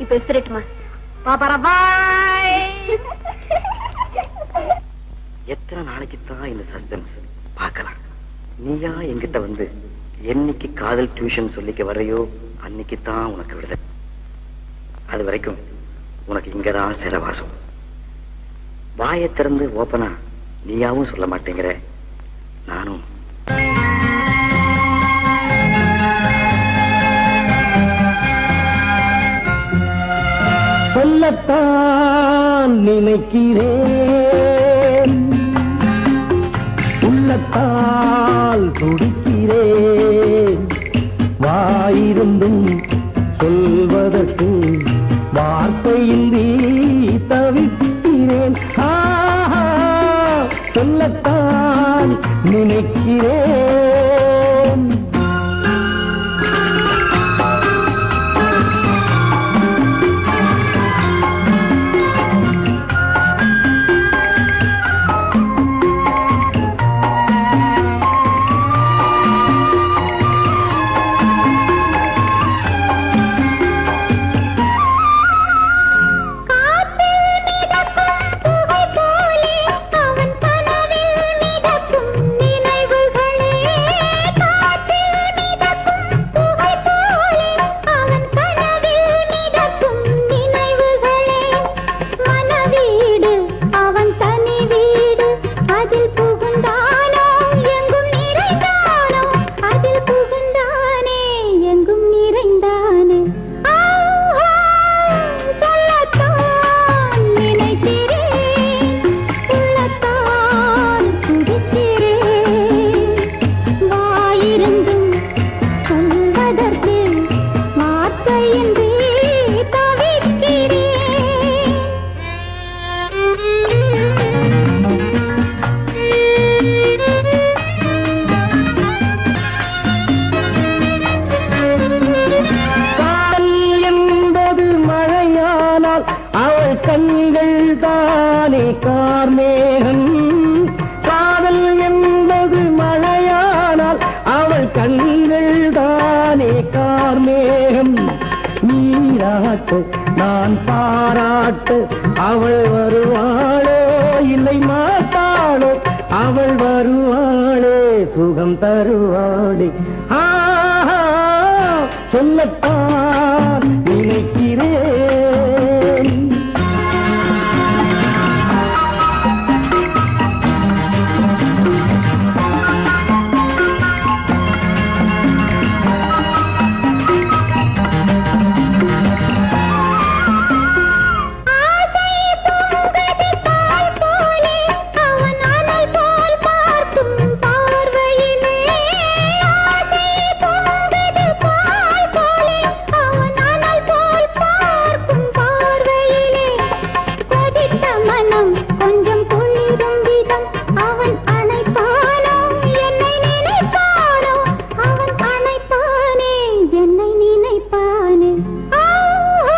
இப்ப விசிறட்டுமா பாப்பாரா பாய் எத்தனை நாளைக்கு தான் இந்த சஸ்பென்ஸ் பார்க்கலாம் நீயா என்கிட்ட வந்து என்னைக்கு காதல் டியூஷன் சொல்லிக்க வரையோ அன்னைக்கு தான் உனக்கு விடுதலை அது வரைக்கும் உனக்கு இங்கதான் சிறவாசம் வாயை திறந்து ஓப்பனா நீயாவும் சொல்ல மாட்டேங்கிற நானும் சொல்லத்தான் நினைக்கிறேன் உள்ளத்தால் துடிக்கிறேன் வாயிருந்தும் சொல்வதற்கு வார்த்தையின்றி தவிக்கிறேன் ஆஹா, சொல்லத்தான் நினைக்கிறேன் காற்றில் மிதக்கும் புகை போலே அவன் கனவில் மிதக்கும் நினைவுகளே காற்றில் மிதக்கும் புகை போலே அவன் கனவில் மிதக்கும் நினைவுகளே மனவீடு அவன் தனி வீடு அதில் புகுந்தானோ எங்கும் நிறைந்தானோ அதில் புகுந்தானே எங்கும் நிறைந்தானே ஆஹா, சொல்லத்தான் நினைக்கிறேன் உள்ளத்தால் துடிக்கிறேன் வாயிருந்தும் சொல்வதற்கு வார்த்தையின்றி தவிக்கிறேன் காதல் என்பது மழையானால் அவள் கண்கள் தானே கார்மேகம் காதல் என்பது மழையானால் அவள் கண்கள் தானே கார்மேகம் நீராட்டு நான் பாராட்டு அவள் வருவாளோ இல்லை மாட்டாளோ அவள் வருவாளே சுகம் தருவாளே ஆஹா சொல்லத்தான் நினைக்கிறேன் ஆசை பொங்குது பால் போலே அவன் அனல் போல் பார்க்கும் பார்வையிலே ஆசை பொங்குது பால் போலே அவன் அனல் போல் பார்க்கும் பார்வையிலே கொதித்த மனம் கொஞ்சம் குளிரும் விதம் அவன் அணைப்பானோ என்னை நினைப்பானோ அவன் அணைப்பானே என்னை நினைப்பானே ஆஹா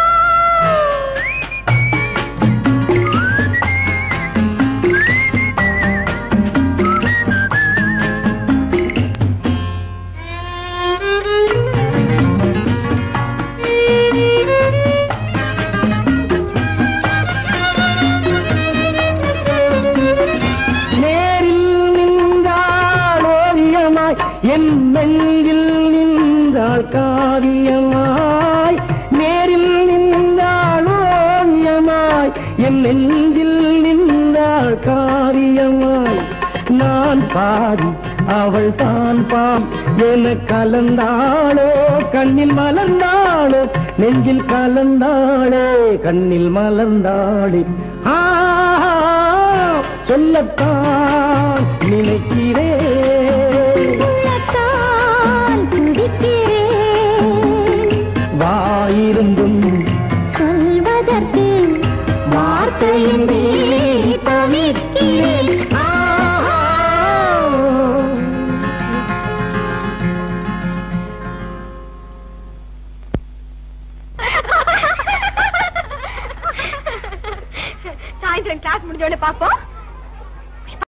நேரில் நின்றாள் ஓவியமாய் என் நெஞ்சில் நின்றாள் காவியமாய் நேரில் நின்றாள் ஓவியமாய் என் நெஞ்சில் நின்றாள் காவியமாய் நான் பாடி அவள் தான் பாம் என கலந்தாளோ கண்ணில் மலர்ந்தாளோ நெஞ்சில் கலந்தாளே கண்ணில் மலர்ந்தாளே ஆஹா சொல்லத்தான் நினைக்கிறேன் உள்ளத்தால் துடிக்கிறேன் வாயிருந்தும் சொல்வதற்கு வார்த்தையின்றி தவிக்கிறேன் ஆஹா. சாயந்தரம் கிளாஸ் முடிஞ்ச உடனே பாப்போம்